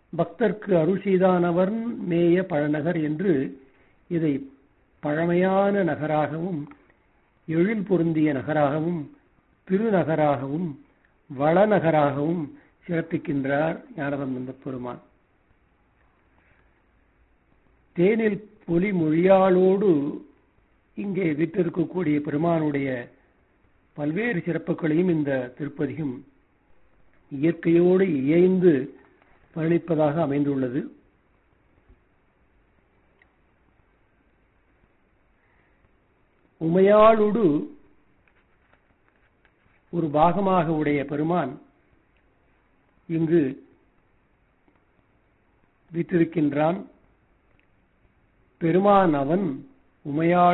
பக்தர்க்கு அருள் செய்தானவர் மேய பழநகர் என்று இதை பழமையான நகராகவும் எழில் பொருந்திய நகராகவும் திருநகராகவும் வளநகராகவும் சிறப்பிக்கின்றார் ஞானசம்பந்த பெருமான் தேனில் பொலி மொழியாளோடு இங்கே விற்றிருக்கக்கூடிய பெருமானுடைய பல்வேறு சிறப்புகளையும் இந்த திருப்பதியும் இயற்கையோடு இயைந்து பழனிப்பதாக அமைந்துள்ளது உமையாளுடு ஒரு பாகமாக உடைய பெருமான் இங்கு விற்றிருக்கின்றான் பெருமான் அவன் உமையாள்